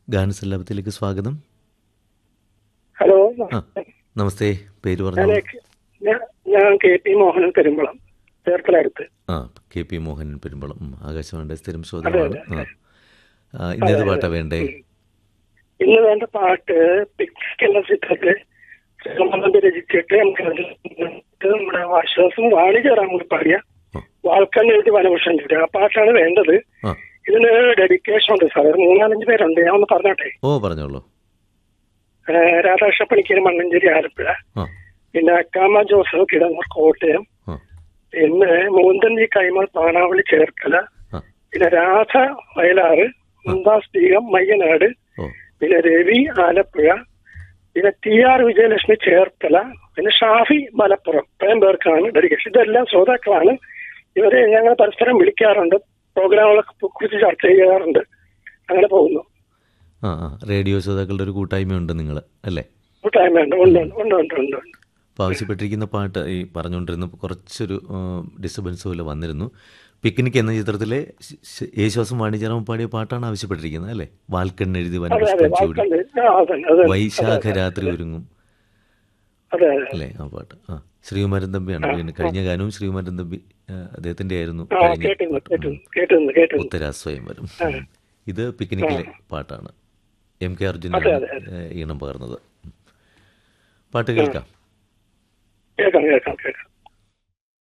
ഗാനസല്ലാപത്തിലേക്ക് സ്വാഗതം ഹലോ ആ നമസ്തേ പേര് ഞാൻ പറഞ്ഞു ഞാൻ- ഞാൻ കെ പി മോഹനൻ പെരുമ്പളം ചേർത്തലടുത്ത് ആ കെ പി മോഹൻ പെരുമ്പളം ഉം, ആകാശവാണിയുടെ സ്ഥിരം ശ്രോതാവാണ് ആ ആ, ഇന്നേത് പാട്ടാ വേണ്ടേ ഇന്ന് വേണ്ട പാട്ട് പിക്നിക് എന്ന ചിത്രത്തിൽ ശ്രീമന്ത് രചിച്ചിട്ട് നമുക്ക് അതിൽ നമ്മുടെ ആശ്വാസം വാണിജ്യറാൻ കൂടി പാടിയ ആ. വാൾക്കണ്ണ് എഴുതി വനഭൂഷൺ ചൂടി ആ പാട്ടാണ് വേണ്ടത് ആ ഇതിന് ഡെഡിക്കേഷൻ ഉണ്ട് സാർ ഒരു മൂന്നാലഞ്ച് പേരുണ്ട് ഞാൻ ഒന്ന് പറഞ്ഞോട്ടെ ഓ പറഞ്ഞോളൂ ഏഹ് രാധാകൃഷ്ണ പണിക്കര് മണ്ണഞ്ചേരി ആലപ്പുഴ ആ പിന്നെ അക്കാമ ജോസഫ് കിടങ്ങൂർ കോട്ടയം ആ പിന്നെ മൂന്തൻ ജി കൈമൾ പാണാവളി ചേർക്കല ആ പിന്നെ രാധ വയലാറ് മുന്താസ് ബീഗം മയ്യനാട് ഓ പിന്നെ രവി ആലപ്പുഴ പിന്നെ ടി ആർ വിജയലക്ഷ്മി ചേർത്തല പിന്നെ ഷാഫി മലപ്പുറം ഇത്രയും പേർക്കാണ് ഡെഡിക്കേഷൻ ഇതെല്ലാം ശ്രോതാക്കളാണ് ഇവരെ ഞങ്ങൾ പരസ്പരം വിളിക്കാറുണ്ട് പ്രോഗ്രാമുകളെ കുറിച്ച് ചർച്ച ചെയ്യാറുണ്ട് അങ്ങനെ പോകുന്നു ആ ആ റേഡിയോ ശ്രോതാക്കളുടെ ഒരു കൂട്ടായ്മയുണ്ട് നിങ്ങൾ അല്ലേ കൂട്ടായ്മയുണ്ട് ഉണ്ട് ഉണ്ട് ഉണ്ട് ഉണ്ട് ഉണ്ട് അപ്പോൾ ആവശ്യപ്പെട്ടിരിക്കുന്ന പാട്ട് ഈ പറഞ്ഞുകൊണ്ടിരുന്നപ്പോൾ കുറച്ചൊരു ഡിസ്റ്റർബൻസ് പോലെ വന്നിരുന്നു പിക്നിക് എന്ന ചിത്രത്തിലെ ശ- ശ- യേശുദാസും വാണിജ്യറാവും പാടിയ പാട്ടാണ് ആവശ്യപ്പെട്ടിരിക്കുന്നത് അല്ലേ വാൽക്കണ്ണെഴുതി അതെ അതെ വനപുഷ്പം ചൂടി വാർത്തണ്ട് ആ അതെ അതെ വൈശാഖ രാത്രി ഒരുങ്ങും അതെ അതെ അല്ലേ ആ പാട്ട് ആ ശ്രീകുമാരൻ തമ്പിയാണ് പിന്നെ കഴിഞ്ഞ ഗാനവും ശ്രീകുമാരൻ തമ്പി ആ, അദ്ദേഹത്തിന്റെ ആയിരുന്നു ആ കഴിഞ്ഞ കേട്ടിരുന്നു കേട്ടിരുന്നു കേട്ടിരുന്നു കേട്ടിരുന്നു ഉത്തരാസ്വയംവരം ഇത് പിക്നിക്കിലെ പാട്ടാണ് എം കെ അർജുനാണ് അതെ, അതെ, ഏ, ഈണം പകർന്നത് പാട്ട് കേൾക്കാം കേൾക്കാം കേൾക്കാം കേൾക്കാം